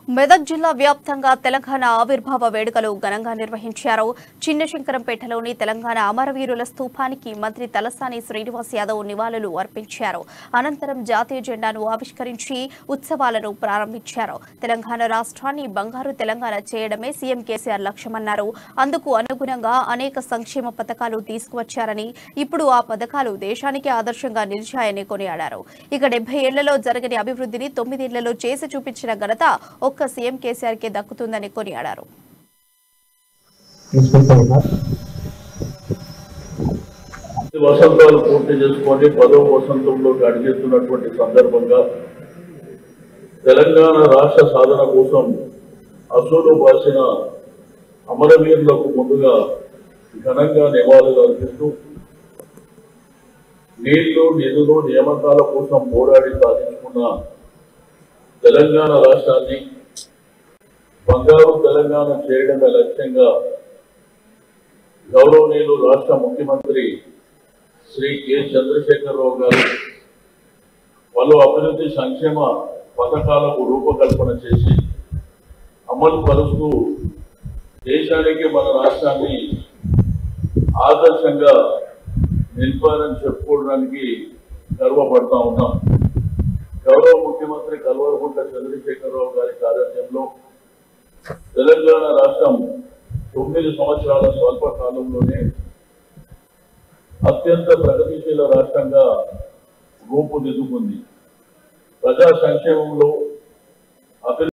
మెదక్ జిల్లా వ్యాప్తంగా తెలంగాణ ఆవిర్భావ వేడుకలు ఘనంగా నిర్వహించారు చిన్నశంకరంపేటలోని తెలంగాణ అమరవీరుల స్తూపానికి మంత్రి తలసాని శ్రీనివాస్ యాదవ్ నివాళులు అర్పించారు అనంతరం జాతీయ జెండాను ఆవిష్కరించి ఉత్సవాలను ప్రారంభించారు తెలంగాణ రాష్ట్రాన్ని బంగారు తెలంగాణ చేయడమే సీఎం కేసీఆర్ లక్ష్యమన్నారు అందుకు అనుగుణంగా అనేక సంక్షేమ పథకాలు తీసుకువచ్చారని ఇప్పుడు ఆ పథకాలు దేశానికి ఆదర్శంగా నిలిచాయని కొనియాడారు ఇక డెబ్బై ఏళ్లలో జరగని అభివృద్ధిని తొమ్మిదేళ్లలో చేసి చూపించిన ఘనత ఒక్క సీఎం కేసీఆర్ కే దక్కుతుందని కొనియాడారు తీసుకుంటూ ఉన్నారు ఈ వసంతాలు పూర్తి చేసుకొని పదవ వసంతంలోకి అడుగుతున్నటువంటి సందర్భంగా తెలంగాణ రాష్ట్ర సాధన కోసం అసూలు బాసిన అమరవీరులకు ముందుగా ఘనంగా నివాళులు అర్పిస్తూ నీళ్లు నిధులు నియామకాల కోసం పోరాడి సాధించుకున్న తెలంగాణ రాష్ట్రాన్ని బంగారు తెలంగాణ చేయడమే లక్ష్యంగా గౌరవనీయులు రాష్ట్ర ముఖ్యమంత్రి శ్రీ కె చంద్రశేఖరరావు గారు పలు అభివృద్ధి సంక్షేమ పథకాలకు రూపకల్పన చేసి అమలు పరుస్తూ దేశానికి మన రాష్ట్రాన్ని ఆదర్శంగా నిలిపారని చెప్పుకోవడానికి గర్వపడతా ఉన్నాం గౌరవ ముఖ్యమంత్రి కల్వరగుంట చంద్రశేఖరరావు గారి సారథ్యంలో తెలంగాణ రాష్ట్రం తొమ్మిది సంవత్సరాల స్వల్ప కాలంలోనే అత్యంత ప్రగతిశీల రాష్ట్రంగా రూపుదిద్దుకుంది ప్రజా సంక్షేమంలో అభివృద్ధి